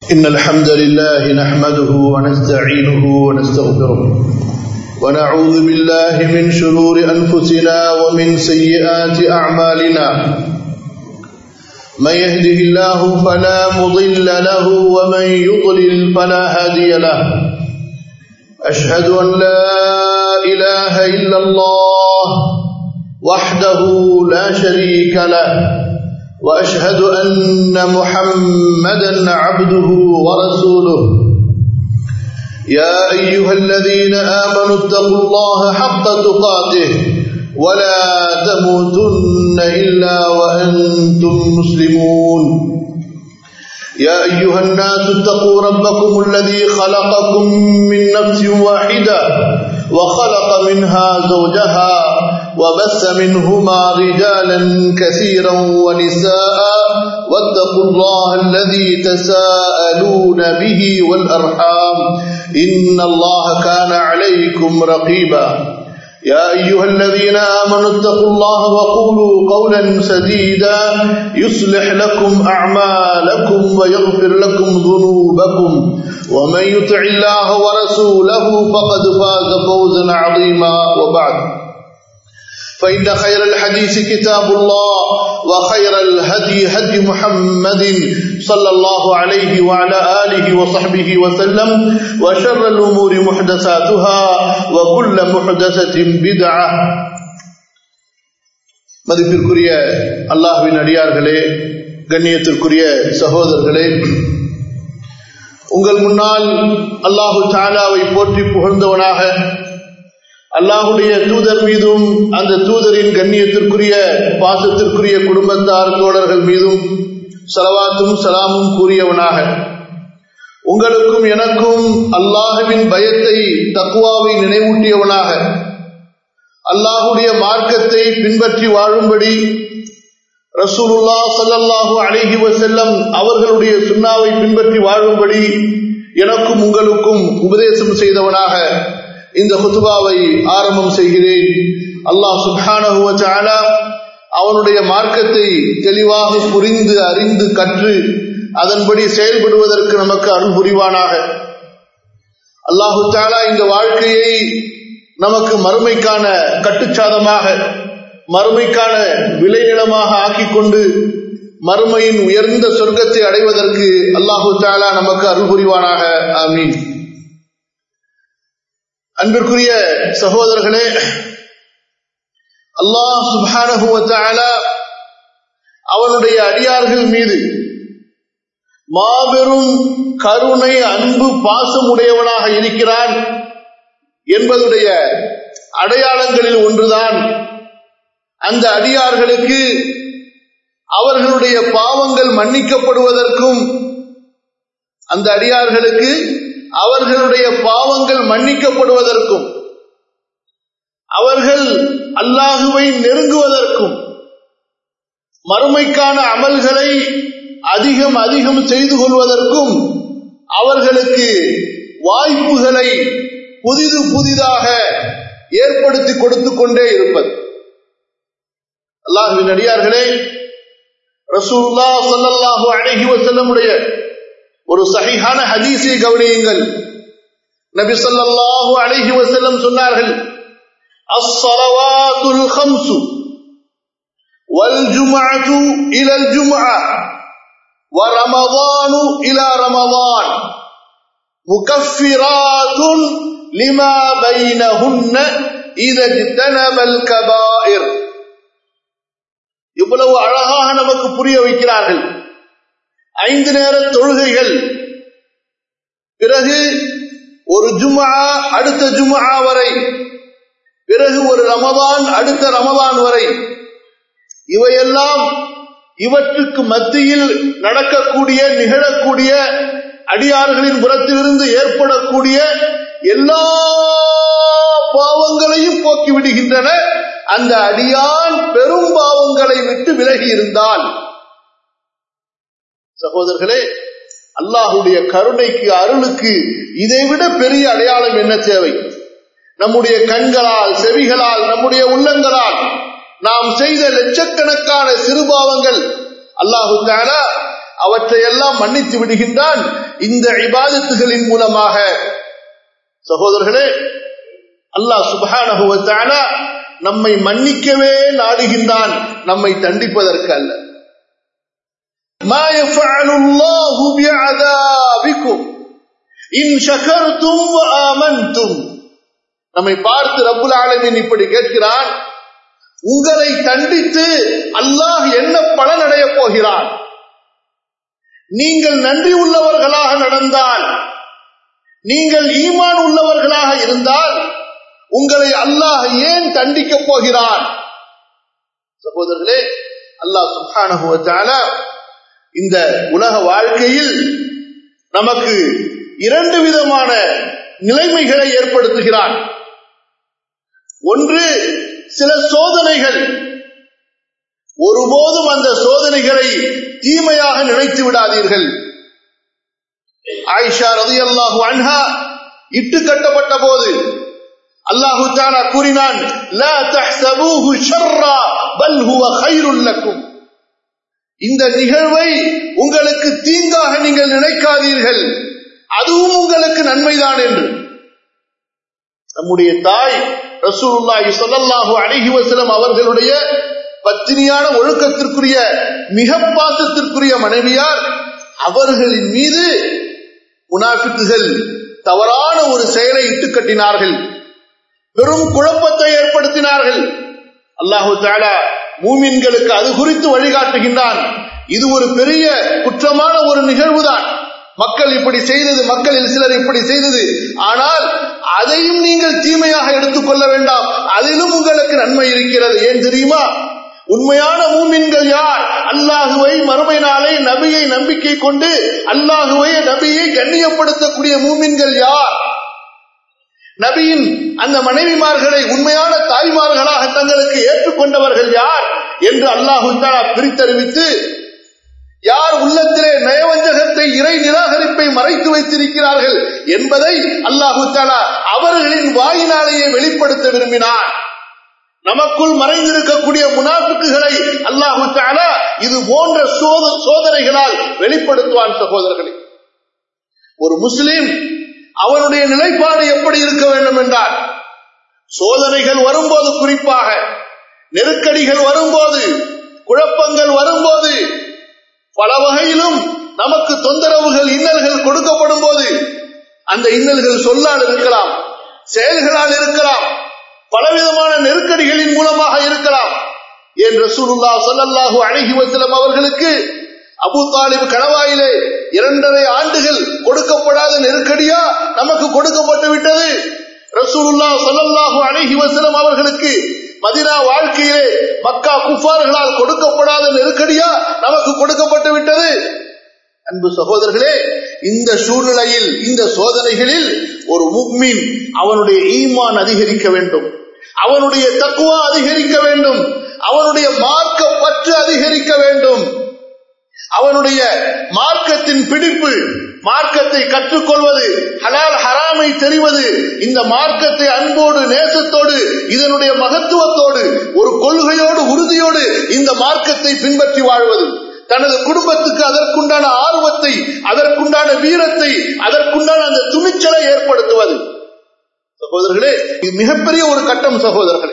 إن الحمد لله نحمده ونستعينه ونستغفره ونعوذ بالله من شرور أنفسنا ومن سيئات أعمالنا من يهده الله فلا مضل له ومن يضلل فلا هادي له أشهد أن لا إله إلا الله وحده لا شريك له واشهد ان محمدا عبده ورسوله يا ايها الذين امنوا اتقوا الله حق تقاته ولا تموتن الا وانتم مسلمون يا ايها الناس اتقوا ربكم الذي خلقكم من نفس واحده وخلق منها زوجها وبث منهما رجالا كثيرا ونساء واتقوا الله الذي تساءلون به والأرحام إن الله كان عليكم رقيبا يا أيها الذين آمنوا اتقوا الله وقولوا قولا سديدا يصلح لكم أعمالكم ويغفر لكم ذنوبكم ومن يطع الله ورسوله فقد فاز فوزا عظيما وبعد فإن خير الحديث كتاب الله وخير الهدي هدي محمد صلى الله عليه وعلى آله وصحبه وسلم وشر الأمور محدثاتها وكل محدثة بدعة மதிப்பிற்குரிய அல்லாஹுவின் அடியார்களே கண்ணியத்திற்குரிய சகோதரர்களே உங்கள் முன்னால் அல்லாஹு சாலாவை போற்றி புகழ்ந்தவனாக அல்லாஹுடைய தூதர் மீதும் அந்த தூதரின் கண்ணியத்திற்குரிய பாசத்திற்குரிய குடும்பத்தார் தோழர்கள் மீதும் சலவாத்தும் சலாமும் கூறியவனாக உங்களுக்கும் எனக்கும் அல்லாஹுவின் பயத்தை தக்குவாவை நினைவூட்டியவனாக அல்லாஹுடைய மார்க்கத்தை பின்பற்றி வாழும்படி ரசூலுல்லா சல்லல்லாஹு அழகி வசல்லம் அவர்களுடைய சுண்ணாவை பின்பற்றி வாழும்படி எனக்கும் உங்களுக்கும் உபதேசம் செய்தவனாக இந்த குத்துபாவை ஆரம்பம் செய்கிறேன் அல்லாஹ் சுபான அவனுடைய மார்க்கத்தை தெளிவாக புரிந்து அறிந்து கற்று அதன்படி செயல்படுவதற்கு நமக்கு அருள் புரிவானாக அல்லாஹு தாலா இந்த வாழ்க்கையை நமக்கு மறுமைக்கான கட்டுச்சாதமாக மறுமைக்கான விளைநிலமாக ஆக்கிக் கொண்டு மறுமையின் உயர்ந்த சொர்க்கத்தை அடைவதற்கு அல்லாஹு தாலா நமக்கு அருள் புரிவானாக ஆமீன் அன்பிற்குரிய சகோதரர்களே அல்லாஹ் சுபானகுவத்தால அவனுடைய அடியார்கள் மீது மாபெரும் கருணை அன்பு பாசம் உடையவனாக இருக்கிறான் என்பதுடைய அடையாளங்களில் ஒன்றுதான் அந்த அடியார்களுக்கு அவர்களுடைய பாவங்கள் மன்னிக்கப்படுவதற்கும் அந்த அடியார்களுக்கு அவர்களுடைய பாவங்கள் மன்னிக்கப்படுவதற்கும் அவர்கள் அல்லாஹுவை நெருங்குவதற்கும் மறுமைக்கான அமல்களை அதிகம் அதிகம் செய்து கொள்வதற்கும் அவர்களுக்கு வாய்ப்புகளை புதிது புதிதாக ஏற்படுத்தி கொடுத்து கொண்டே இருப்பது அல்லாஹுவின் அடியார்களே ரசூல்லா சல்லாஹூ அழகி வசல்லமுடைய ஒரு சகிஹான ஹதீஸை கவனியுங்கள் நபி ஸல்லல்லாஹு அலைஹி வஸல்லம் சொன்னார்கள் அஸ்ஸலவாத்துல் ஹம்சு வல் ஜும்அத்து இலல் ஜும்அ ورمضان إلى رمضان مكفرات لما بينهن إذا اجتنب الكبائر இவ்வளவு அழகாக நமக்கு புரிய வைக்கிறார்கள் ஐந்து நேர தொழுகைகள் பிறகு ஒரு ஜுமா அடுத்த ஜுமா வரை பிறகு ஒரு ரமதான் அடுத்த ரமதான் வரை இவையெல்லாம் இவற்றுக்கு மத்தியில் நடக்கக்கூடிய நிகழக்கூடிய அடியார்களின் புறத்திலிருந்து ஏற்படக்கூடிய எல்லா பாவங்களையும் போக்கி விடுகின்றன அந்த அடியான் பெரும் பாவங்களை விட்டு விலகி இருந்தால் சகோதரர்களே அல்லாஹுடைய கருணைக்கு அருளுக்கு இதைவிட பெரிய அடையாளம் என்ன தேவை நம்முடைய கண்களால் செவிகளால் நம்முடைய உள்ளங்களால் நாம் செய்த லட்சக்கணக்கான சிறுபாவங்கள் அல்லாஹு தாலா அவற்றையெல்லாம் மன்னித்து விடுகின்றான் இந்த இபாதத்துகளின் மூலமாக சகோதரர்களே அல்லாஹ் சுபஹானஹுவத்தான நம்மை மன்னிக்கவே நாடுகின்றான் நம்மை தண்டிப்பதற்கு அல்ல ما يفعل الله بعذابكم إن شكرتم وآمنتم நம்மை பார்த்து ரப்புல் ஆலமீன் இப்படி கேட்கிறான் உங்களை தண்டித்து அல்லாஹ் என்ன பலன் அடைய போகிறான் நீங்கள் நன்றி உள்ளவர்களாக நடந்தால் நீங்கள் ஈமான் உள்ளவர்களாக இருந்தால் உங்களை அல்லாஹ் ஏன் தண்டிக்கப் போகிறான் சகோதரர்களே அல்லாஹ் சுப்ஹானஹுவத்தால இந்த உலக வாழ்க்கையில் நமக்கு இரண்டு விதமான நிலைமைகளை ஏற்படுத்துகிறான் ஒன்று சில சோதனைகள் ஒருபோதும் அந்த சோதனைகளை தீமையாக நினைத்து விடாதீர்கள் ஆயிஷா ரதி அல்லாஹு அன்ஹா இட்டு கட்டப்பட்ட போது அல்லாஹு தாலா கூறினான் லா தஹ்சபூஹு ஷர்ரா பல் ஹுவ கைருல் லக்கும் இந்த நிகழ்வை உங்களுக்கு தீங்காக நீங்கள் நினைக்காதீர்கள் அதுவும் உங்களுக்கு நன்மைதான் என்று நம்முடைய தாய் ரசூலுல்லாஹி ஸல்லல்லாஹு அலைஹி வஸல்லம் அவர்களுடைய பத்தினியான ஒழுக்கத்திற்குரிய மிக பாசத்திற்குரிய மனைவியார் அவர்களின் மீது முனாஃபிக்குகள் தவறான ஒரு செயலை இட்டு கட்டினார்கள் பெரும் குழப்பத்தை ஏற்படுத்தினார்கள் அல்லாஹு தாலா மூமின்களுக்கு அது குறித்து வழிகாட்டுகின்றான் இது ஒரு பெரிய குற்றமான ஒரு நிகழ்வுதான் மக்கள் இப்படி செய்தது மக்களில் சிலர் இப்படி செய்தது ஆனால் அதையும் நீங்கள் தீமையாக எடுத்துக்கொள்ள வேண்டாம் அதிலும் உங்களுக்கு நன்மை இருக்கிறது ஏன் தெரியுமா உண்மையான மூமின்கள் யார் அல்லாஹுவை மறுமை நாளை நபியை நம்பிக்கை கொண்டு அல்லாஹுவை நபியை கண்ணியப்படுத்தக்கூடிய மூமின்கள் யார் நபியின் அந்த மனைவிமார்களை உண்மையான தாய்மார்களாக தங்களுக்கு ஏற்றுக்கொண்டவர்கள் யார் என்று அல்லாஹு தாலா பிரித்தறிவித்து யார் உள்ளத்திலே நயவஞ்சகத்தை இறை நிராகரிப்பை மறைத்து வைத்திருக்கிறார்கள் என்பதை அல்லாஹு தாலா அவர்களின் வாயினாலேயே வெளிப்படுத்த விரும்பினார் நமக்குள் மறைந்திருக்கக்கூடிய முனாஃபிக்குகளை அல்லாஹு தாலா இது போன்ற சோதனைகளால் வெளிப்படுத்துவான் சகோதரர்களே ஒரு முஸ்லிம் அவனுடைய நிலைப்பாடு எப்படி இருக்க வேண்டும் என்றால் சோதனைகள் வரும்போது குறிப்பாக நெருக்கடிகள் வரும்போது குழப்பங்கள் வரும்போது பல வகையிலும் நமக்கு தொந்தரவுகள் இன்னல்கள் கொடுக்கப்படும் போது அந்த இன்னல்கள் சொல்லால் இருக்கலாம் செயல்களால் இருக்கலாம் பலவிதமான நெருக்கடிகளின் மூலமாக இருக்கலாம் என் ரசூலுல்லா சொல்லல்லாஹு அழகி வசலம் அவர்களுக்கு அபு தாலிப் கணவாயிலே இரண்டரை ஆண்டுகள் கொடுக்கப்படாத நெருக்கடியா நமக்கு கொடுக்கப்பட்டு விட்டது ரசூலுல்லா சொல்லல்லாஹு அழகி வசலம் அவர்களுக்கு மதினா வாழ்க்கையிலே மக்கா குஃபார்களால் கொடுக்கப்படாத நெருக்கடியா நமக்கு கொடுக்கப்பட்டு விட்டது அன்பு சகோதரர்களே இந்த சூழ்நிலையில் இந்த சோதனைகளில் ஒரு முக்மின் அவனுடைய ஈமான் அதிகரிக்க வேண்டும் அவனுடைய தக்குவா அதிகரிக்க வேண்டும் அவனுடைய மார்க்க பற்று அதிகரிக்க வேண்டும் அவனுடைய மார்க்கத்தின் பிடிப்பு மார்க்கத்தை கற்றுக்கொள்வது ஹலால் ஹராமை தெரிவது இந்த மார்க்கத்தை அன்போடு நேசத்தோடு இதனுடைய மகத்துவத்தோடு ஒரு கொள்கையோடு உறுதியோடு இந்த மார்க்கத்தை பின்பற்றி வாழ்வது தனது குடும்பத்துக்கு அதற்குண்டான ஆர்வத்தை அதற்குண்டான வீரத்தை அதற்குண்டான அந்த துணிச்சலை ஏற்படுத்துவது சகோதரர்களே இது மிகப்பெரிய ஒரு கட்டம் சகோதரர்களே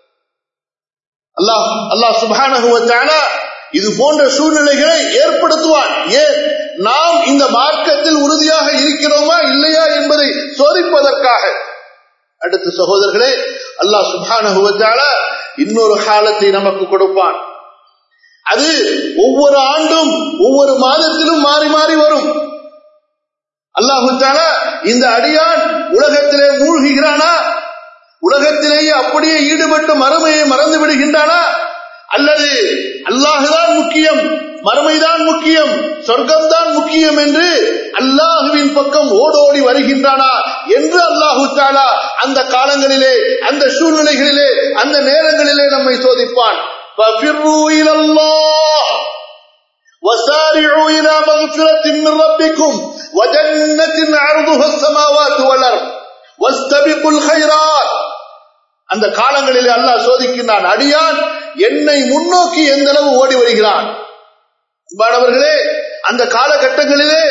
அல்லாஹ் அல்லாஹ் சுபானகுவத்தான இது போன்ற சூழ்நிலைகளை ஏற்படுத்துவான் ஏன் நாம் இந்த மார்க்கத்தில் உறுதியாக இருக்கிறோமா இல்லையா என்பதை சோதிப்பதற்காக அடுத்து சகோதரர்களே அல்லாஹ் சுபானகுவத்தால இன்னொரு காலத்தை நமக்கு கொடுப்பான் அது ஒவ்வொரு ஆண்டும் ஒவ்வொரு மாதத்திலும் மாறி மாறி வரும் அல்லாஹு இந்த அடியான் உலகத்திலே மூழ்குகிறானா உலகத்திலேயே அப்படியே ஈடுபட்டு மறுமையை மறந்து விடுகின்றானா அல்லது அல்லாஹுதான் முக்கியம் மறுமைதான் முக்கியம் சொர்க்கம்தான் முக்கியம் என்று அல்லாஹுவின் பக்கம் ஓடோடி வருகின்றானா என்று அல்லாஹு தாலா அந்த காலங்களிலே அந்த சூழ்நிலைகளிலே அந்த நேரங்களிலே நம்மை சோதிப்பான் ففروا إلى الله وسارعوا إلى مغفرة من ربكم وجنة عرضها السماوات والأرض واستبقوا الخيرات அந்த காலங்களிலே அல்லாஹ் சோதிக்கின்றான் அடியான் என்னை முன்னோக்கி எந்த அளவு ஓடி வருகிறான் அன்பானவர்களே அந்த காலகட்டங்களிலே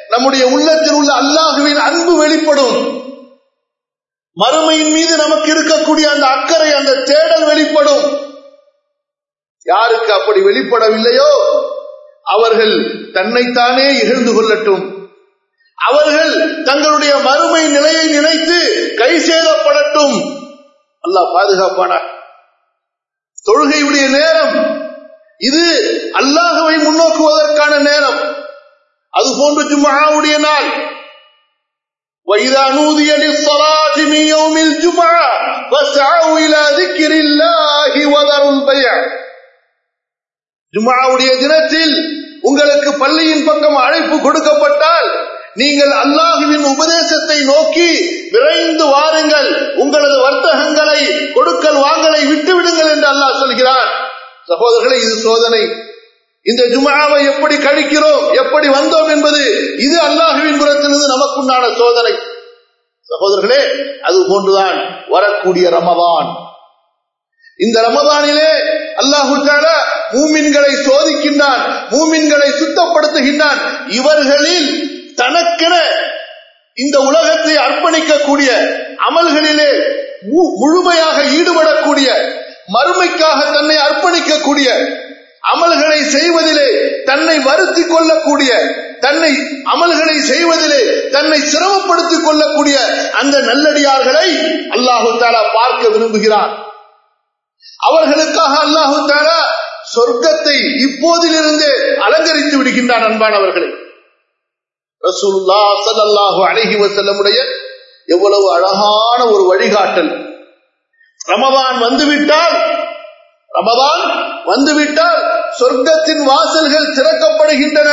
நம்முடைய உள்ளத்தில் உள்ள அல்லாஹுவின் அன்பு வெளிப்படும் மறுமையின் மீது நமக்கு இருக்கக்கூடிய அந்த அக்கறை அந்த தேடல் வெளிப்படும் யாருக்கு அப்படி வெளிப்படவில்லையோ அவர்கள் தன்னைத்தானே இகழ்ந்து கொள்ளட்டும் அவர்கள் தங்களுடைய மறுமை நிலையை நினைத்து கை சேதப்படட்டும் அல்லாஹ் பாதுகாப்பான தொழுகையுடைய நேரம் இது அல்லாஹுவை முன்னோக்குவதற்கான நேரம் அது போன்று ஜும்ஆவுடைய நாள் وإذا نودي للصلاة من يوم الجمعة فاسعوا إلى ذكر الله وذروا البيع ஜும்ஆவுடைய தினத்தில் உங்களுக்கு பள்ளியின் பக்கம் அழைப்பு கொடுக்கப்பட்டால் நீங்கள் அல்லாஹுவின் உபதேசத்தை நோக்கி விரைந்து வாருங்கள் உங்களது வர்த்தகங்களை கொடுக்கல் வாங்கலை விட்டுவிடுங்கள் என்று அல்லாஹ் சொல்கிறான் சகோதரர்களே இது சோதனை இந்த ஜுமாவை எப்படி கழிக்கிறோம் எப்படி வந்தோம் என்பது இது அல்லாஹுவின் புறத்திலிருந்து நமக்குண்டான சோதனை சகோதரர்களே அது போன்றுதான் வரக்கூடிய ரமதான் இந்த ரமதானிலே அல்லாஹு மூமின்களை சோதிக்கின்றான் மூமின்களை சுத்தப்படுத்துகின்றான் இவர்களில் தனக்கென இந்த உலகத்தை அர்ப்பணிக்கக்கூடிய அமல்களிலே முழுமையாக ஈடுபடக்கூடிய மறுமைக்காக தன்னை அர்ப்பணிக்கக்கூடிய அமல்களை செய்வதிலே தன்னை வருத்தி கொள்ளக்கூடிய தன்னை அமல்களை செய்வதிலே தன்னை சிரமப்படுத்திக் கொள்ளக்கூடிய அந்த நல்லடியார்களை அல்லாஹு தாலா பார்க்க விரும்புகிறார் அவர்களுக்காக அல்லாஹு தாலா சொர்க்கத்தை இப்போதிலிருந்து அலங்கரித்து விடுகின்றான் அன்பானவர்களை ரசூல்லா சல்லாஹு அழகி வசல்லமுடைய எவ்வளவு அழகான ஒரு வழிகாட்டல் ரமதான் வந்துவிட்டால் ரமதான் வந்துவிட்டால் சொர்க்கத்தின் வாசல்கள் திறக்கப்படுகின்றன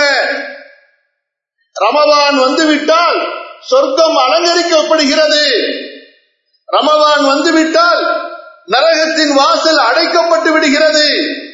ரமதான் வந்துவிட்டால் சொர்க்கம் அலங்கரிக்கப்படுகிறது ரமதான் வந்துவிட்டால் நரகத்தின் வாசல் அடைக்கப்பட்டு விடுகிறது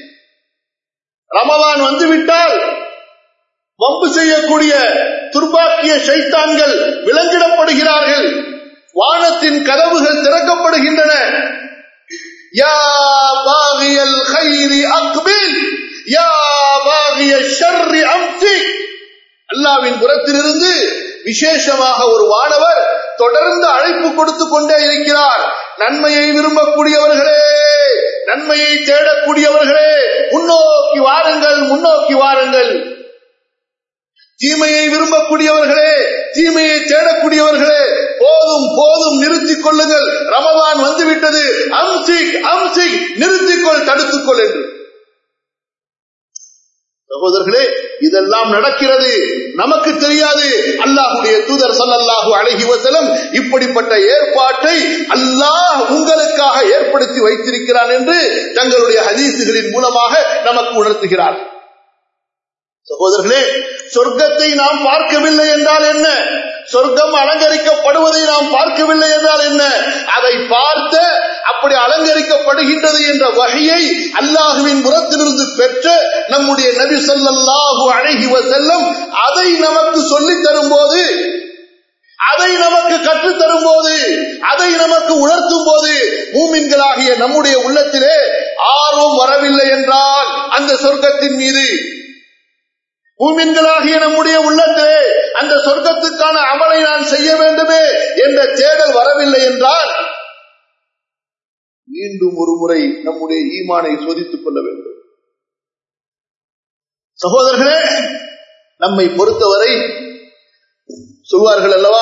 ரமதான் வந்துவிட்டால் வம்பு செய்யக்கூடிய துர்பாக்கிய சைத்தான்கள் விலங்கிடப்படுகிறார்கள் வானத்தின் கதவுகள் திறக்கப்படுகின்றன யா பாகியல் கைரி அக்பில் யா பாகிய ஷர்ரி அம்சி அல்லாவின் புறத்திலிருந்து விசேஷமாக ஒரு வானவர் தொடர்ந்து அழைப்பு கொடுத்து கொண்டே இருக்கிறார் நன்மையை விரும்பக்கூடியவர்களே நன்மையை தேடக்கூடியவர்களே முன்னோக்கி வாருங்கள் முன்னோக்கி வாருங்கள் தீமையை விரும்பக்கூடியவர்களே தீமையை தேடக்கூடியவர்களே போதும் போதும் நிறுத்திக் கொள்ளுங்கள் ரமதான் வந்துவிட்டது அம்சிக் அம்சிக் நிறுத்திக்கொள் தடுத்துக்கொள் என்று சகோதரர்களே இதெல்லாம் நடக்கிறது நமக்கு தெரியாது அல்லாஹுடைய தூதர் சல்லல்லாஹு அழகி வசலம் இப்படிப்பட்ட ஏற்பாட்டை அல்லாஹ் உங்களுக்காக ஏற்படுத்தி வைத்திருக்கிறான் என்று தங்களுடைய ஹதீசுகளின் மூலமாக நமக்கு உணர்த்துகிறார் சகோதரர்களே சொர்க்கத்தை நாம் பார்க்கவில்லை என்றால் என்ன சொர்க்கம் அலங்கரிக்கப்படுவதை நாம் பார்க்கவில்லை என்றால் என்ன அதை பார்த்த அப்படி அலங்கரிக்கப்படுகின்றது என்ற வகையை அல்லாஹுவின் புறத்திலிருந்து பெற்ற நம்முடைய நபி சொல்லல்லாஹு அழகி செல்லும் அதை நமக்கு சொல்லி தரும் போது அதை நமக்கு கற்றுத்தரும் போது அதை நமக்கு உணர்த்தும் போது மூமின்களாகிய நம்முடைய உள்ளத்திலே ஆர்வம் வரவில்லை என்றால் அந்த சொர்க்கத்தின் மீது பூமின்களாகிய நம்முடைய உள்ளத்திலே அந்த சொர்க்கத்துக்கான அமலை நான் செய்ய வேண்டுமே என்ற தேடல் வரவில்லை என்றால் மீண்டும் ஒரு முறை நம்முடைய ஈமானை சோதித்துக் கொள்ள வேண்டும் சகோதரர்களே நம்மை பொறுத்தவரை சொல்வார்கள் அல்லவா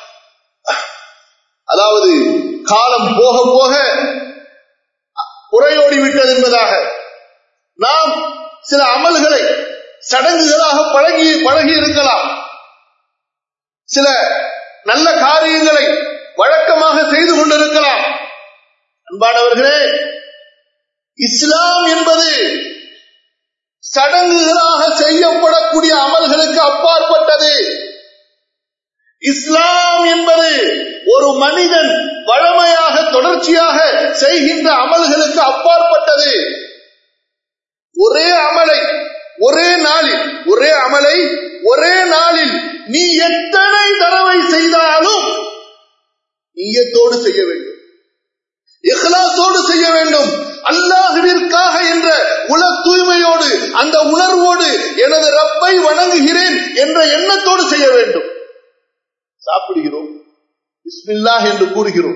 அதாவது காலம் போக போக குறையோடி விட்டது என்பதாக நாம் சில அமல்களை சடங்குகளாக பழகி பழகி இருக்கலாம் சில நல்ல காரியங்களை வழக்கமாக செய்து கொண்டிருக்கலாம் அன்பானவர்களே இஸ்லாம் என்பது சடங்குகளாக செய்யப்படக்கூடிய அமல்களுக்கு அப்பாற்பட்டது இஸ்லாம் என்பது ஒரு மனிதன் வழமையாக தொடர்ச்சியாக செய்கின்ற அமல்களுக்கு அப்பாற்பட்டது ஒரே அமலை ஒரே நாளில் ஒரே அமலை ஒரே நாளில் நீ எத்தனை தடவை செய்தாலும் நீயத்தோடு செய்ய வேண்டும் இஹ்லாசோடு செய்ய வேண்டும் அல்லாஹுவிற்காக என்ற உல தூய்மையோடு அந்த உணர்வோடு எனது ரப்பை வணங்குகிறேன் என்ற எண்ணத்தோடு செய்ய வேண்டும் சாப்பிடுகிறோம் பிஸ்மில்லாஹ் என்று கூறுகிறோம்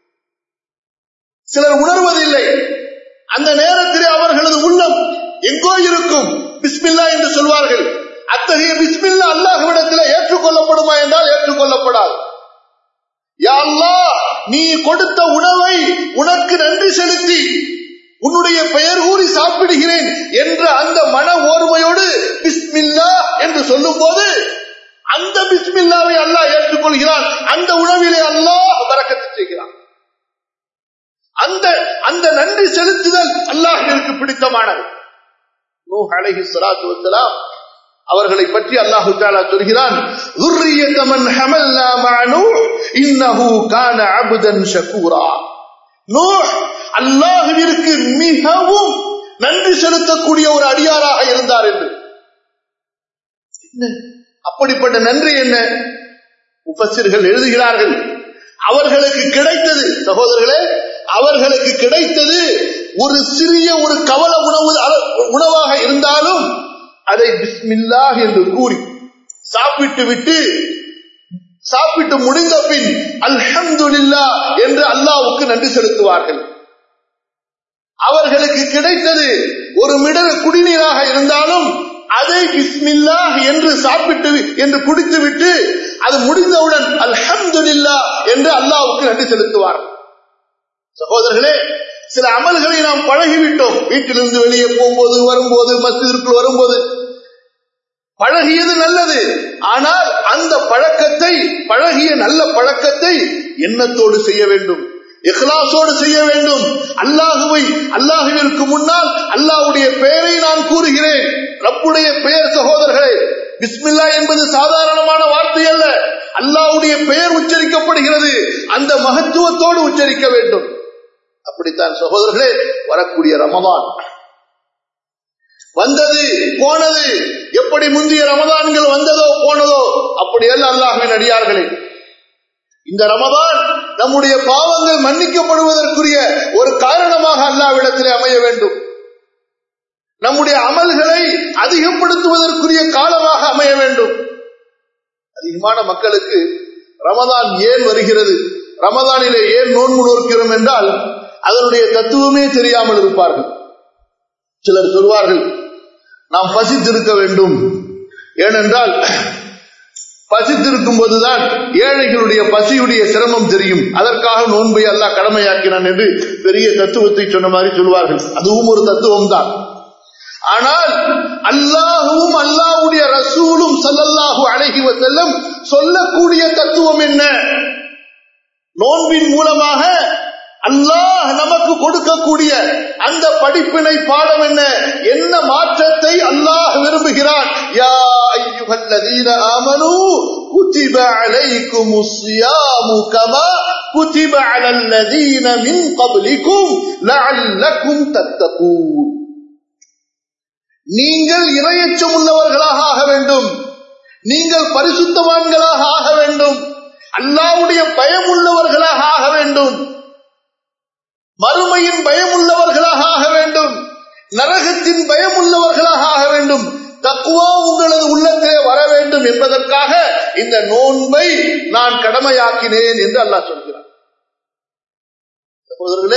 சிலர் உணர்வதில்லை அந்த நேரத்திலே அவர்களது உள்ளம் எங்கோ இருக்கும் பிஸ்மில்லா என்று சொல்வார்கள் அத்தகைய பிஸ்மில்லா அல்லாஹ்விடத்தில் ஏற்றுக்கொள்ளப்படுமா என்றால் ஏற்றுக்கொள்ளப்படாது யா அல்லாஹ் நீ கொடுத்த உணவை உனக்கு நன்றி செலுத்தி உன்னுடைய பெயர் கூறி சாப்பிடுகிறேன் என்ற அந்த மன ஓர்மையோடு பிஸ்மில்லா என்று சொல்லும் போது அந்த பிஸ்மில்லாவை அல்லாஹ் ஏற்றுக்கொள்கிறான் அந்த உணவிலே அல்லாஹ் வரக்கத்து செய்கிறான் அந்த அந்த நன்றி செலுத்துதல் அல்லாஹிற்கு பிடித்தமானது நூஹ் அலைஹி ஸலாத்து வஸலாம் அவர்களை பற்றி அல்லாஹு தாலா சொல்கிறான் ذُرِّيَّةَ مَنْ حَمَلْنَا مَعَ نُوحٍ إِنَّهُ كَانَ عَبْدًا شَكُورًا நூஹ் அல்லாஹ்விற்கு மிகவும் நன்றி செலுத்தக்கூடிய ஒரு அடியாராக இருந்தார் என்று என்ன அப்படிப்பட்ட நன்றி என்ன முஃபஸிர்கள் எழுதுகிறார்கள் அவர்களுக்கு கிடைத்தது சகோதரர்களே அவர்களுக்கு கிடைத்தது ஒரு சிறிய ஒரு கவல உணவு உணவாக இருந்தாலும் அதை பிஸ்மில்லாஹ் என்று கூறி சாப்பிட்டு விட்டு சாப்பிட்டு முடிந்த பின் அல்ஹம்துலில்லா என்று அல்லாவுக்கு நன்றி செலுத்துவார்கள் அவர்களுக்கு கிடைத்தது ஒரு மிடர் குடிநீராக இருந்தாலும் அதை பிஸ்மில்லாஹ் என்று சாப்பிட்டு என்று குடித்துவிட்டு அது முடிந்தவுடன் அல்ஹம்துலில்லா என்று அல்லாவுக்கு நன்றி செலுத்துவார்கள் சகோதரர்களே சில அமல்களை நாம் பழகிவிட்டோம் வீட்டிலிருந்து வெளியே போகும்போது வரும்போது மசிதிற்குள் வரும்போது பழகியது நல்லது ஆனால் அந்த பழக்கத்தை பழகிய நல்ல பழக்கத்தை எண்ணத்தோடு செய்ய வேண்டும் இஹ்லாசோடு செய்ய வேண்டும் அல்லாஹுவை அல்லாஹுவிற்கு முன்னால் அல்லாஹுடைய பெயரை நான் கூறுகிறேன் ரப்புடைய பெயர் சகோதரர்களே பிஸ்மில்லா என்பது சாதாரணமான வார்த்தை அல்ல அல்லாஹுடைய பெயர் உச்சரிக்கப்படுகிறது அந்த மகத்துவத்தோடு உச்சரிக்க வேண்டும் அப்படித்தான் சகோதரர்களே வரக்கூடிய ரமதான் வந்தது போனது எப்படி முந்தைய ரமதான்கள் வந்ததோ போனதோ அப்படி அல்ல அல்லாஹின் அடியார்களே இந்த ரமதான் நம்முடைய பாவங்கள் மன்னிக்கப்படுவதற்குரிய ஒரு காரணமாக அல்லாவிடத்திலே அமைய வேண்டும் நம்முடைய அமல்களை அதிகப்படுத்துவதற்குரிய காலமாக அமைய வேண்டும் அதிகமான மக்களுக்கு ரமதான் ஏன் வருகிறது ரமதானிலே ஏன் நோன்பு நோக்கிறோம் என்றால் அதனுடைய தத்துவமே தெரியாமல் இருப்பார்கள் சிலர் சொல்வார்கள் நாம் பசித்திருக்க வேண்டும் ஏனென்றால் பசித்திருக்கும் போதுதான் ஏழைகளுடைய பசியுடைய சிரமம் தெரியும் அதற்காக நோன்பை அல்லாஹ் கடமையாக்கினான் என்று பெரிய தத்துவத்தை சொன்ன மாதிரி சொல்வார்கள் அதுவும் ஒரு தத்துவம் தான் ஆனால் அல்லாஹுவும் அல்லாஹுடைய ரசூலும் சல்லல்லாஹு அழகி செல்லும் சொல்லக்கூடிய தத்துவம் என்ன நோன்பின் மூலமாக அல்லாஹ் நமக்கு கொடுக்கக்கூடிய அந்த படிப்பினை பாடம் என்ன என்ன மாற்றத்தை அல்லாஹ் விரும்புகிறான் யா ஐயுஹல்லதீன ஆமனு குதிப அலைக்குமுஸ் ஸியாமு கமா குதிப அலல்லதீன மின் கப்லிக்கும் லஅல்லக்கும் தத்தகூன் நீங்கள் இரையச்சம் உள்ளவர்களாக ஆக வேண்டும் நீங்கள் பரிசுத்தவான்களாக ஆக வேண்டும் அல்லாவுடைய பயம் உள்ளவர்களாக ஆக வேண்டும் மறுமையின் பயம் உள்ளவர்களாக ஆக வேண்டும் நரகத்தின் பயம் உள்ளவர்களாக ஆக வேண்டும் தக்குவா உங்களது உள்ளத்திலே வர வேண்டும் என்பதற்காக இந்த நோன்பை நான் கடமையாக்கினேன் என்று அல்லாஹ் சொல்கிறார் சகோதரர்களே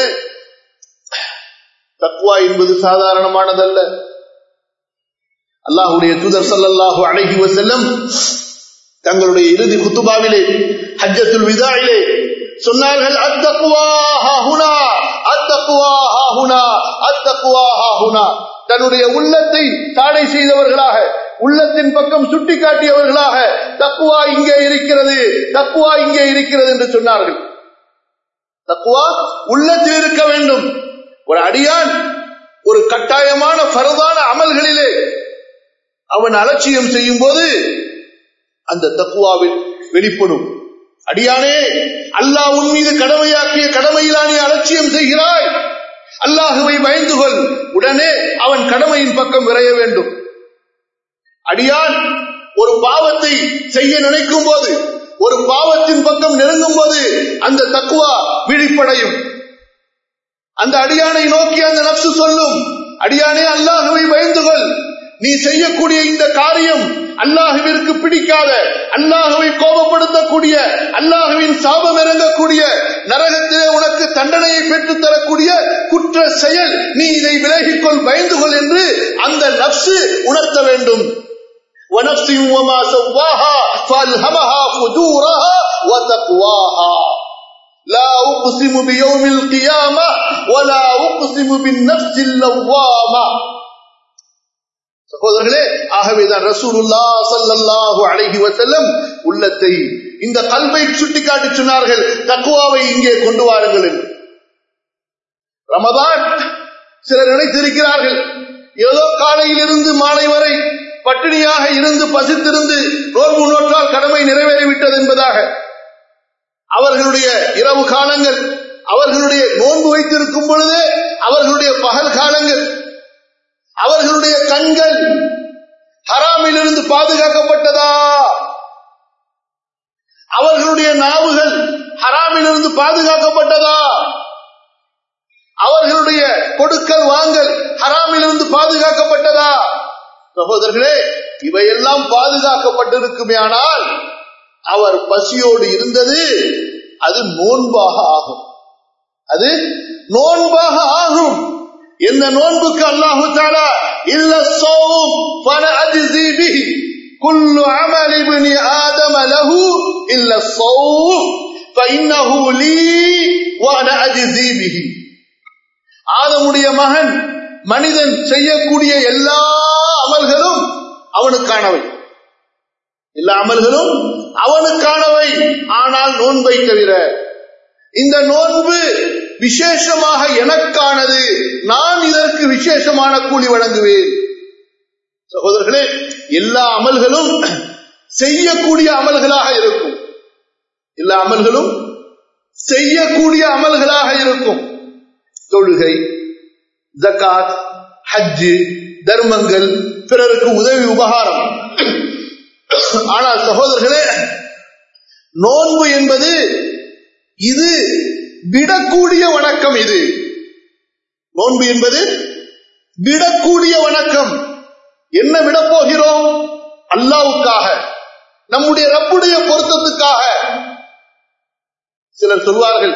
தக்குவா என்பது சாதாரணமானதல்ல அல்லாஹுடைய தூதர் சல்லல்லாஹு அழகி செல்லம் தங்களுடைய இறுதி குத்துபாவிலே ஹஜ்ஜத்துல் விதாயிலே சொன்னார்கள் அத்தக்குவா ஹாஹுனா அத்தக்குவா ஹாஹுனா அத்தக்குவா ஹாஹுனா தன்னுடைய உள்ளத்தை தாடை செய்தவர்களாக உள்ளத்தின் பக்கம் சுட்டி காட்டியவர்களாக தக்குவா இங்கே இருக்கிறது தக்குவா இங்கே இருக்கிறது என்று சொன்னார்கள் தக்குவா உள்ளத்தில் இருக்க வேண்டும் ஒரு அடியான் ஒரு கட்டாயமான பரதான அமல்களிலே அவன் அலட்சியம் செய்யும் போது அந்த தக்குவாவில் வெளிப்படும் அடியானே அல்லாஹ் உன் மீது கடமையாக்கிய கடமையிலா நீ அலட்சியம் செய்கிறாய் அல்லாஹுவை பயந்து கொள் உடனே அவன் கடமையின் பக்கம் விரைய வேண்டும் அடியான் ஒரு பாவத்தை செய்ய நினைக்கும் போது ஒரு பாவத்தின் பக்கம் நெருங்கும் போது அந்த தக்குவா விழிப்படையும் அந்த அடியானை நோக்கி அந்த நப்சு சொல்லும் அடியானே அல்லாஹுவை பயந்து கொள் நீ செய்யக்கூடிய இந்த காரியம் அல்லாஹுவிற்கு பிடிக்காத அல்லாஹுவை கோபப்படுத்தக்கூடிய அல்லாஹுவின் சாபம் இறங்கக்கூடிய நரகத்திலே உனக்கு தண்டனையை பெற்றுத் தரக்கூடிய குற்ற செயல் நீ இதை விலகிக்கொள் பயந்து கொள் என்று அந்த நப்சு உணர்த்த வேண்டும் ونفس وما سواها فألهمها فجورها وتقواها لا أقسم بيوم القيامة ولا أقسم بالنفس اللوامة சகோதரர்களே ஆகவேதான் ரசூலுல்லா சல்லல்லாஹு அலைஹி வஸல்லம் உள்ளத்தை இந்த கல்வை சுட்டிக்காட்டி சொன்னார்கள் தக்குவாவை இங்கே கொண்டு வாருங்கள் என்று ரமதான் சிலர் நினைத்திருக்கிறார்கள் ஏதோ காலையில் இருந்து மாலை வரை பட்டினியாக இருந்து பசித்திருந்து நோன்பு நோற்றால் கடமை நிறைவேறிவிட்டது என்பதாக அவர்களுடைய இரவு காலங்கள் அவர்களுடைய நோன்பு வைத்திருக்கும் பொழுதே அவர்களுடைய பகல் காலங்கள் அவர்களுடைய கண்கள் ஹராமிலிருந்து பாதுகாக்கப்பட்டதா அவர்களுடைய நாவுகள் ஹராமிலிருந்து பாதுகாக்கப்பட்டதா அவர்களுடைய கொடுக்கல் வாங்கல் ஹராமிலிருந்து பாதுகாக்கப்பட்டதா சகோதரர்களே இவையெல்லாம் பாதுகாக்கப்பட்டிருக்குமே ஆனால் அவர் பசியோடு இருந்தது அது நோன்பாக ஆகும் அது நோன்பாக ஆகும் இந்த நோன்புக்கு அல்லாஹு தாலா இல்ல சோம் பல அஜிசி பிஹி குல்லு அமல் இப்னி ஆதம லஹு இல்ல சோம் فإنه لي وأنا أجزي به ஆதமுடைய மகன் மனிதன் செய்யக்கூடிய எல்லா அமல்களும் அவனுக்கானவை எல்லா அமல்களும் அவனுக்கானவை ஆனால் நோன்பை தவிர இந்த நோன்பு விசேஷமாக எனக்கானது நான் இதற்கு விசேஷமான கூலி வழங்குவேன் சகோதரர்களே எல்லா அமல்களும் செய்யக்கூடிய அமல்களாக இருக்கும் எல்லா அமல்களும் செய்யக்கூடிய அமல்களாக இருக்கும் தொழுகை ஜக்காத் ஹஜ்ஜு தர்மங்கள் பிறருக்கு உதவி உபகாரம் ஆனால் சகோதரர்களே நோன்பு என்பது இது விடக்கூடிய வணக்கம் இது நோன்பு என்பது விடக்கூடிய வணக்கம் என்ன விட போகிறோம் அல்லாவுக்காக நம்முடைய ரப்புடைய பொருத்தத்துக்காக சிலர் சொல்வார்கள்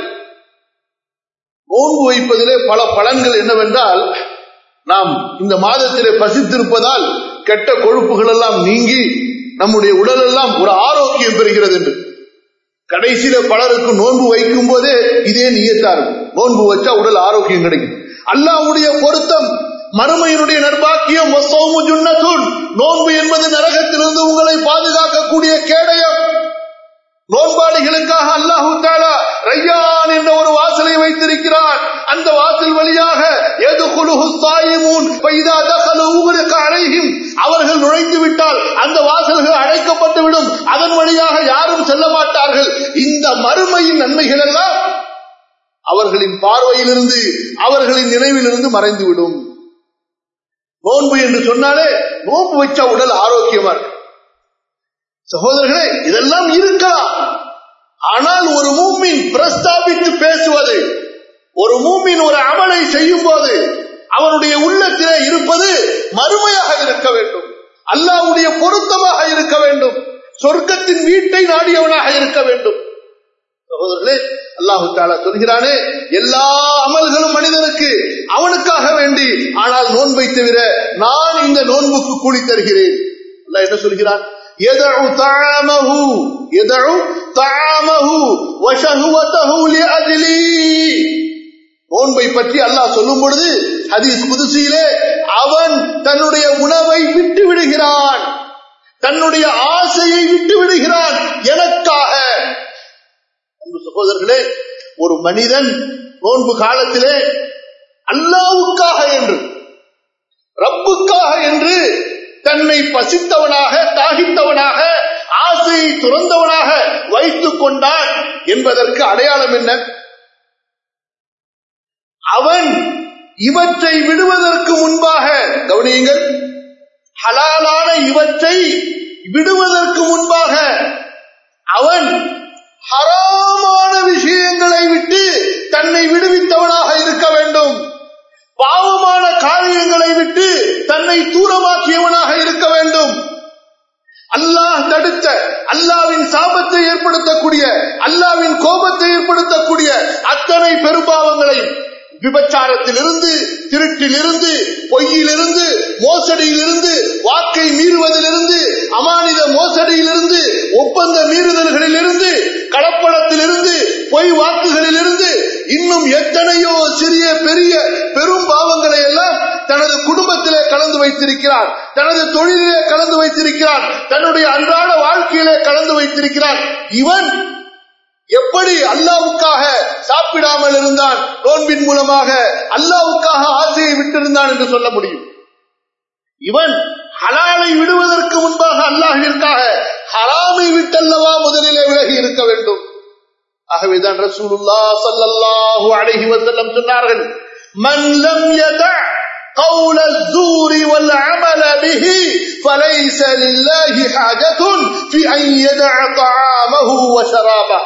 நோன்பு வைப்பதிலே பல பலன்கள் என்னவென்றால் நாம் இந்த மாதத்திலே பசித்திருப்பதால் கெட்ட கொழுப்புகள் எல்லாம் நீங்கி நம்முடைய உடல் எல்லாம் ஒரு ஆரோக்கியம் பெறுகிறது என்று கடைசியில பலருக்கு நோன்பு வைக்கும் போதே இதே நியத்தா இருக்கும் நோன்பு வச்சா உடல் ஆரோக்கியம் கிடைக்கும் அல்லாவுடைய பொருத்தம் மறுமையினுடைய நர்பாக்கியம் நோன்பு என்பது நரகத்திலிருந்து உங்களை பாதுகாக்கக்கூடிய கேடயம் நோன்பாளிகளுக்காக அல்லாஹு தாலா ரையான் என்ற ஒரு வாசலை வைத்திருக்கிறான் அந்த வாசல் வழியாக எது குழுகு தாயிமூன் அழைகும் அவர்கள் நுழைந்து விட்டால் அந்த வாசல்கள் அடைக்கப்பட்டு விடும் அதன் வழியாக யாரும் செல்ல மாட்டார்கள் இந்த மறுமையின் நன்மைகள் எல்லாம் அவர்களின் பார்வையிலிருந்து அவர்களின் நினைவிலிருந்து மறைந்துவிடும் நோன்பு என்று சொன்னாலே நோன்பு வச்சா உடல் ஆரோக்கியமா இருக்கு சகோதரர்களே இதெல்லாம் இருக்கலாம் ஆனால் ஒரு மூமின் பிரஸ்தாபித்து பேசுவது ஒரு மூமின் ஒரு அமலை செய்யும் போது அவனுடைய உள்ளத்திலே இருப்பது மறுமையாக இருக்க வேண்டும் அல்லாவுடைய பொருத்தமாக இருக்க வேண்டும் சொர்க்கத்தின் வீட்டை நாடியவனாக இருக்க வேண்டும் சகோதரர்களே அல்லாஹு தாலா சொல்கிறானே எல்லா அமல்களும் மனிதனுக்கு அவனுக்காக வேண்டி ஆனால் நோன்பை தவிர நான் இந்த நோன்புக்கு கூலி தருகிறேன் அல்லாஹ் என்ன சொல்கிறான் يدع طعامه يدع طعامه وشهوته لأجلي நோன்பை பற்றி அல்லாஹ் சொல்லும் பொழுது ஹதீஸ் புதுசியிலே அவன் தன்னுடைய உணவை விட்டு விடுகிறான் தன்னுடைய ஆசையை விட்டு விடுகிறான் எனக்காக சகோதரர்களே ஒரு மனிதன் நோன்பு காலத்திலே அல்லாவுக்காக என்று ரப்புக்காக என்று தன்னை பசித்தவனாக தாகித்தவனாக ஆசையை துறந்தவனாக வைத்துக் கொண்டான் என்பதற்கு அடையாளம் என்ன அவன் இவற்றை விடுவதற்கு முன்பாக கவனியுங்கள் ஹலாலான இவற்றை விடுவதற்கு முன்பாக அவன் ஹராமான விஷயங்களை விட்டு தன்னை விடுவித்தவனாக இருக்க வேண்டும் அத்தனை பெரும்பாவங்களையும் விபச்சாரத்திலிருந்து திருட்டிலிருந்து பொய்யிலிருந்து மோசடியிலிருந்து வாக்கை மீறுவதிலிருந்து அமானித மோசடியிலிருந்து ஒப்பந்த மீறுதல்களிலிருந்து கலப்படத்திலிருந்து பொய் வாக்குகளிலிருந்து இன்னும் எத்தனையோ சிறிய பெரிய பெரும் பாவங்களை எல்லாம் தனது குடும்பத்திலே கலந்து வைத்திருக்கிறார் தனது தொழிலிலே கலந்து வைத்திருக்கிறார் தன்னுடைய அன்றாட வாழ்க்கையிலே கலந்து வைத்திருக்கிறார் இவன் எப்படி அல்லாவுக்காக சாப்பிடாமல் இருந்தான் நோன்பின் மூலமாக அல்லாவுக்காக ஆசையை விட்டிருந்தான் என்று சொல்ல முடியும் இவன் ஹலாலை விடுவதற்கு முன்பாக அல்லாஹிற்காக ஹராமை விட்டல்லவா முதலிலே விலகி இருக்க வேண்டும் ஆகவேதான் ரசூலுல்லா ஸல்லல்லாஹு அலைஹி வஸல்லம் சொன்னார்கள் மன் லம் யதா قول الزور والعمل به فليس لله حاجة في أن يدع طعامه وشرابه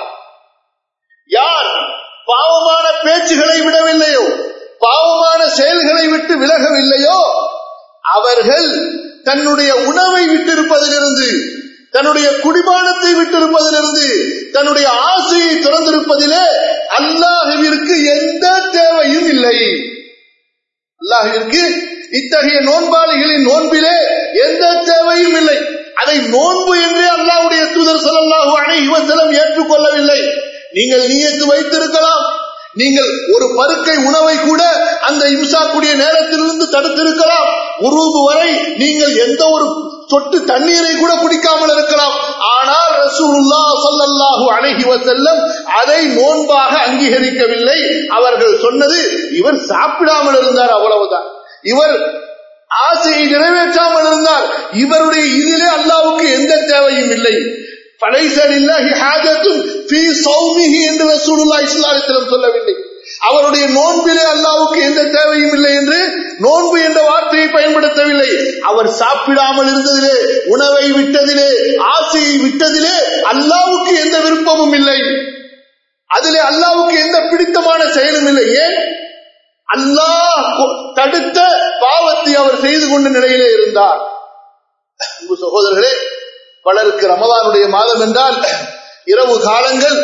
யார் பாவமான பேச்சுகளை விடவில்லையோ பாவமான செயல்களை விட்டு விலகவில்லையோ அவர்கள் தன்னுடைய உணவை விட்டிருப்பதிலிருந்து தன்னுடைய குடிபானத்தை விட்டிருப்பதிலிருந்து தன்னுடைய ஆசையை திறந்திருப்பதிலே அல்லாஹுவிற்கு எந்த தேவையும் இல்லை அல்லாஹுவிற்கு இத்தகைய நோன்பாளிகளின் நோன்பிலே எந்த தேவையும் இல்லை அதை நோன்பு என்றே அல்லாஹ்வுடைய தூதர் ஸல்லல்லாஹு அலைஹி வஸல்லம் ஏற்றுக்கொள்ளவில்லை நீங்கள் நீயத்து வைத்திருக்கலாம் நீங்கள் ஒரு பருக்கை உணவை கூட அந்த இம்சாக்குடைய நேரத்திலிருந்து தடுத்திருக்கலாம் உருவு வரை நீங்கள் எந்த ஒரு சொட்டு தண்ணீரை கூட குடிக்காமல் இருக்கலாம் ஆனால் ரசூலுல்லா ஸல்லல்லாஹு அலைஹி வஸல்லம் அதை நோன்பாக அங்கீகரிக்கவில்லை அவர்கள் சொன்னது இவர் சாப்பிடாமல் இருந்தார் அவ்வளவுதான் இவர் ஆசையை நிறைவேற்றாமல் இருந்தார் இவருடைய இதிலே அல்லாவுக்கு எந்த தேவையும் இல்லை படைசலில்லாஹி ஹாஜத்தும் ஃபீ சௌமிஹி என்று ரசூலுல்லாஹி ஸல்லல்லாஹு அலைஹி வஸல்லம் சொல்லவில்லை அவருடைய நோன்பிலே அல்லாவுக்கு எந்த தேவையும் இல்லை என்று நோன்பு என்ற வார்த்தையை பயன்படுத்தவில்லை அவர் சாப்பிடாமல் இருந்ததிலே உணவை விட்டதிலே ஆசையை விட்டதிலே அல்லாவுக்கு எந்த விருப்பமும் இல்லை அதிலே அல்லாவுக்கு எந்த பிடித்தமான செயலும் இல்லை ஏன் அல்லாஹ் தடுத்த பாவத்தை அவர் செய்து கொண்ட நிலையிலே இருந்தார் அன்பு சகோதரர்களே பலருக்கு ரமதானுடைய மாதம் என்றால் இரவு காலங்கள்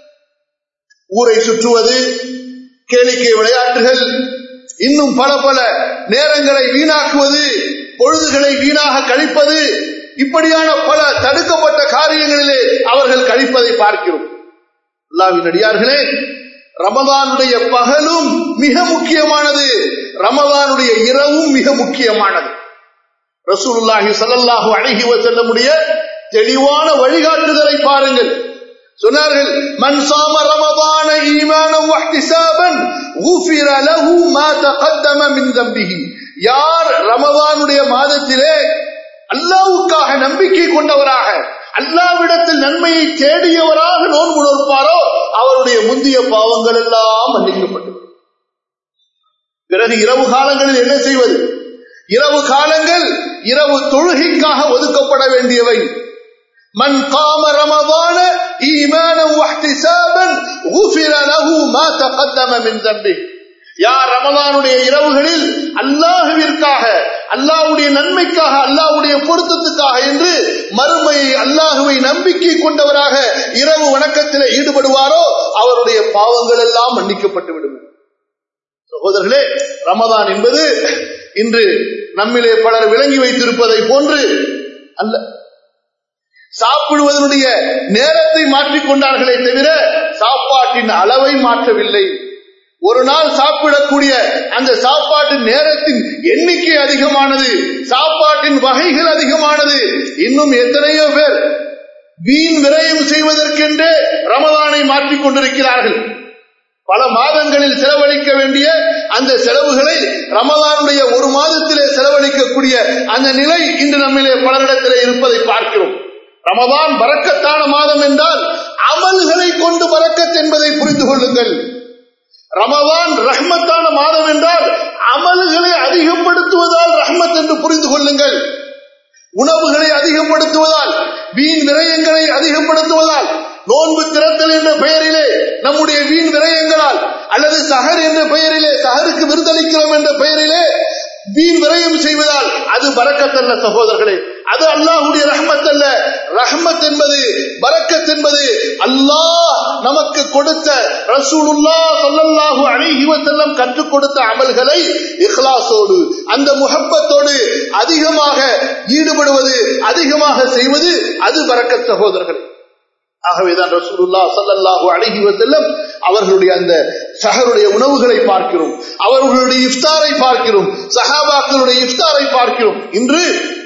ஊரை சுற்றுவது கேளிக்கை விளையாட்டுகள் இன்னும் பல பல நேரங்களை வீணாக்குவது பொழுதுகளை வீணாக கழிப்பது இப்படியான பல தடுக்கப்பட்ட காரியங்களிலே அவர்கள் கழிப்பதை பார்க்கிறோம் அல்லாவின் அடியார்களே ரமதானுடைய பகலும் மிக முக்கியமானது ரமதானுடைய இரவும் மிக முக்கியமானது ரசூலுல்லாஹி ஸல்லல்லாஹு அலைஹி வஸல்லமுடைய தெளிவான வழிகாட்டுதலை பாருங்கள் சொன்னார்கள் மன் சாம ரமதான ஈமானம் வஹ்திசாபன் குஃபிர லஹு மா தகத்தம மின் தம்பிஹி யார் ரமதானுடைய மாதத்திலே அல்லாஹ்வுக்காக நம்பிக்கை கொண்டவராக அல்லாவிடத்தில் நன்மையை தேடியவராக நோன்பு நோற்பாரோ அவருடைய முந்திய பாவங்கள் எல்லாம் மன்னிக்கப்பட்டது பிறகு இரவு காலங்களில் என்ன செய்வது இரவு காலங்கள் இரவு தொழுகைக்காக ஒதுக்கப்பட வேண்டியவை மன் காம ரமதான ஈமானம் வஹ்திசாபன் குஃபிர லஹு மா தகத்தம மின் தம்பி யார் ரமதானுடைய இரவுகளில் அல்லாஹுவிற்காக அல்லாஹ்வுடைய நன்மைக்காக அல்லாஹ்வுடைய பொருத்தத்துக்காக என்று மறுமையை அல்லாஹுவை நம்பிக்கை கொண்டவராக இரவு வணக்கத்தில் ஈடுபடுவாரோ அவருடைய பாவங்கள் எல்லாம் மன்னிக்கப்பட்டு விடும் சகோதரர்களே ரமதான் என்பது இன்று நம்மிலே பலர் விளங்கி வைத்திருப்பதை போன்று அல்ல சாப்பிடுவதனுடைய நேரத்தை மாற்றிக்கொண்டார்களே தவிர சாப்பாட்டின் அளவை மாற்றவில்லை ஒரு நாள் சாப்பிடக்கூடிய அந்த சாப்பாட்டின் நேரத்தின் எண்ணிக்கை அதிகமானது சாப்பாட்டின் வகைகள் அதிகமானது இன்னும் எத்தனையோ பேர் வீண் விரயம் செய்வதற்கென்றே ரமதானை மாற்றிக் கொண்டிருக்கிறார்கள் பல மாதங்களில் செலவழிக்க வேண்டிய அந்த செலவுகளை ரமதானுடைய ஒரு மாதத்திலே செலவழிக்கக்கூடிய அந்த நிலை இன்று நம்மிலே பலரிடத்திலே இருப்பதை பார்க்கிறோம் ரமதான் பறக்கத்தான மாதம் என்றால் அமல்களை கொண்டு பறக்கத் என்பதை புரிந்து கொள்ளுங்கள் ரமதான் ரஹ்மத்தான மாதம் என்றால் அமல்களை அதிகப்படுத்துவதால் ரஹ்மத் என்று புரிந்து கொள்ளுங்கள் உணவுகளை அதிகப்படுத்துவதால் வீண் விரயங்களை அதிகப்படுத்துவதால் நோன்பு திறத்தல் என்ற பெயரிலே நம்முடைய வீண் விரயங்களால் அல்லது சஹர் என்ற பெயரிலே சஹருக்கு விருந்தளிக்கிறோம் என்ற பெயரிலே வீண் விரயம் செய்வதால் அது பறக்கத்தல்ல சகோதரர்களே அது அல்லாஹுடைய ரஹ்மத் அல்ல ரஹ்மத் என்பது பரக்கத் என்பது அல்லாஹ் நமக்கு கொடுத்த ரசூலுல்லா ஸல்லல்லாஹு அலைஹி வஸல்லம் கற்றுக் கொடுத்த அமல்களை இஹ்லாஸோடு அந்த முஹப்பத்தோடு அதிகமாக ஈடுபடுவது அதிகமாக செய்வது அது பரக்கத் சகோதரர்கள் ஆகவேதான் ரசூலுல்லா ஸல்லல்லாஹு அலைஹி வஸல்லம் அவர்களுடைய அந்த சஹருடைய உணவுகளை பார்க்கிறோம் அவர்களுடைய இஃப்தாரை பார்க்கிறோம் சஹாபாக்களுடைய இஃப்தாரை பார்க்கிறோம் இன்று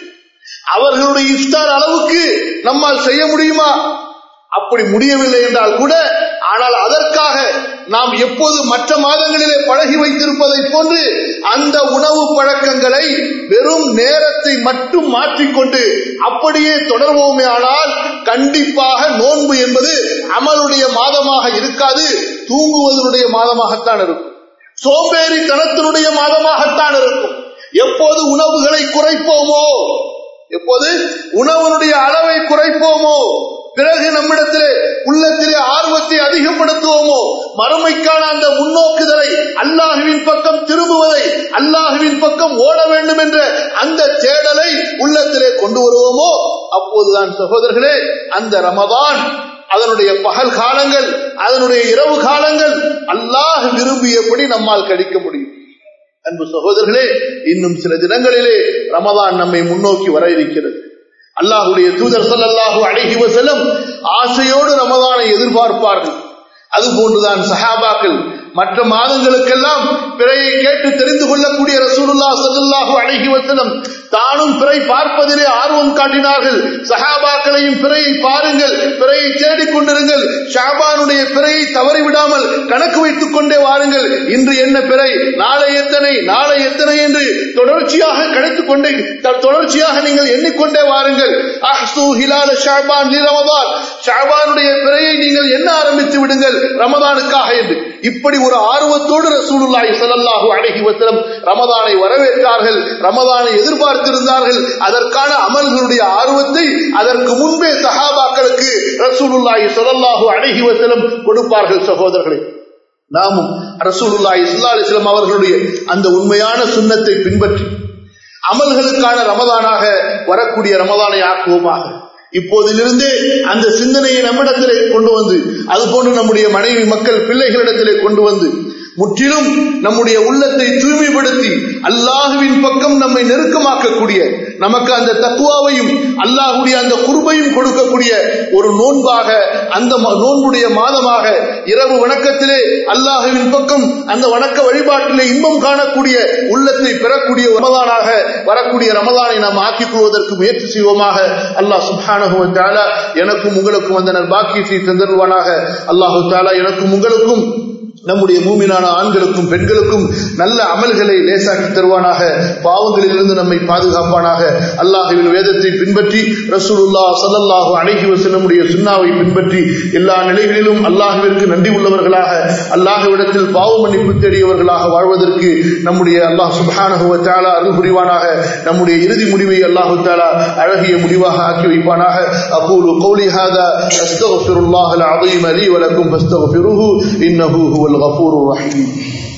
அவர்களுடைய இஃப்தார் அளவுக்கு நம்மால் செய்ய முடியுமா அப்படி முடியவில்லை என்றால் கூட ஆனால் அதற்காக நாம் எப்போது மற்ற மாதங்களிலே பழகி வைத்திருப்பதை போன்று அந்த உணவு பழக்கங்களை வெறும் நேரத்தை மட்டும் மாற்றிக்கொண்டு அப்படியே தொடர்வோமே ஆனால் கண்டிப்பாக நோன்பு என்பது அமலுடைய மாதமாக இருக்காது தூங்குவதனுடைய மாதமாகத்தான் இருக்கும் சோம்பேறித்தனத்தினுடைய மாதமாகத்தான் இருக்கும் எப்போது உணவுகளை குறைப்போமோ எப்போது உணவனுடைய அளவை குறைப்போமோ பிறகு நம்மிடத்திலே உள்ளத்திலே ஆர்வத்தை அதிகப்படுத்துவோமோ மறுமைக்கான அந்த முன்னோக்குதலை அல்லாஹுவின் பக்கம் திரும்புவதை அல்லாஹுவின் பக்கம் ஓட வேண்டும் என்ற அந்த தேடலை உள்ளத்திலே கொண்டு வருவோமோ அப்போதுதான் சகோதரர்களே அந்த ரமதான் அதனுடைய பகல் காலங்கள் அதனுடைய இரவு காலங்கள் அல்லாஹ் விரும்பியபடி நம்மால் கழிக்க முடியும் அன்பு சகோதரர்களே இன்னும் சில தினங்களிலே ரமதான் நம்மை முன்னோக்கி வர இருக்கிறது அல்லாஹுடைய தூதர் ஸல்லல்லாஹு அலைஹி வஸல்லம் ஆசையோடு ரமதானை எதிர்பார்ப்பார்கள் அதுபோன்றுதான் சஹாபாக்கள் மற்ற மாதங்களுக்கெல்லாம் பிறையை கேட்டு தெரிந்து கொள்ளக்கூடிய ரசூலுல்லா ஸல்லல்லாஹு அலைஹி வஸல்லம் தானும் பிறை பார்ப்பதிலே ஆர்வம் காட்டினார்கள் சஹாபாக்களையும் பிறையை பாருங்கள் பிறையை தேடிக் கொண்டிருங்கள் ஷாபானுடைய பிறையை தவறிவிடாமல் கணக்கு வைத்துக் கொண்டே வாருங்கள் இன்று என்ன பிறை நாளை எத்தனை நாளை எத்தனை என்று தொடர்ச்சியாக கணித்துக் கொண்டே த- தொடர்ச்சியாக நீங்கள் எண்ணிக்கொண்டே வாருங்கள் அஹ்சு ஹிலால ஷாபான் லி ரமதான் ஷாபானுடைய பிறையை நீங்கள் எண்ண ஆரம்பித்து விடுங்கள் ரமதானுக்காக என்று இப்படி ஒரு ஆர்வத்தோடு ரசூலுல்லாஹி ஸல்லல்லாஹு அலைஹி வஸல்லம் ரமதானை வரவேற்றார்கள் ரமதானை எதிர்பார்த்திருந்தார்கள் அதற்கான அமல்களுடைய ஆர்வத்தை அதற்கு முன்பே சஹாபாக்களுக்கு ரசூலுல்லாஹி ஸல்லல்லாஹு அலைஹி வஸல்லம் கொடுப்பார்கள் சகோதரர்களே நாமும் ரசூலுல்லாஹி ஸல்லல்லாஹு அலைஹி வஸல்லம் அவர்களுடைய அந்த உண்மையான சுன்னத்தை பின்பற்றி அமல்களுக்கான ரமதானாக வரக்கூடிய ரமதானை ஆக்குவோமாக இப்போதிலிருந்தே அந்த சிந்தனையை நம்மிடத்திலே கொண்டு வந்து அதுபோன்று நம்முடைய மனைவி மக்கள் பிள்ளைகளிடத்திலே கொண்டு வந்து முற்றிலும் நம்முடைய உள்ளத்தை தூய்மைப்படுத்தி அல்லாஹுவின் பக்கம் நம்மை நெருக்கமாக்கக்கூடிய நமக்கு அந்த தக்குவாவையும் அல்லாஹுடைய அந்த குருபையும் கொடுக்கக்கூடிய ஒரு நோன்பாக அந்த ம- நோன்புடைய மாதமாக இரவு வணக்கத்திலே அல்லாஹுவின் பக்கம் அந்த வணக்க வழிபாட்டிலே இன்பம் காணக்கூடிய உள்ளத்தை பெறக்கூடிய ரமதானாக வரக்கூடிய ரமதானை நாம் ஆக்கிக் கொள்வதற்கு முயற்சி செய்வோமாக அல்லாஹ் சுப்ஹானஹு வ தஆலா எனக்கும் உங்களுக்கும் அந்த நற்பாக்கியத்தை தந்தருவானாக அல்லாஹு தஆலா எனக்கும் உங்களுக்கும் நம்முடைய மூமினான ஆண்களுக்கும் பெண்களுக்கும் நல்ல அமல்களை லேசாக்கி தருவானாக பாவங்களிலிருந்து நம்மை பாதுகாப்பானாக அல்லாஹுவின் வேதத்தை பின்பற்றி ரசூலுல்லா ஸல்லல்லாஹு அலைஹி வஸல்லமுடைய சுன்னாவை பின்பற்றி எல்லா நிலைகளிலும் அல்லாஹுவிற்கு நன்றி உள்ளவர்களாக அல்லாஹ்விடத்தில் பாவ மன்னிப்பு தேடியவர்களாக வாழ்வதற்கு நம்முடைய அல்லாஹ் சுப்ஹானஹு வ தஆலா அருள் புரிவானாக நம்முடைய இறுதி முடிவை அல்லாஹு தஆலா அழகிய முடிவாக ஆக்கி வைப்பானாக அகூலு قولي هذا أستغفر الله العظيم لي ولكم فاستغفروه إنه هو الغفور الرحيم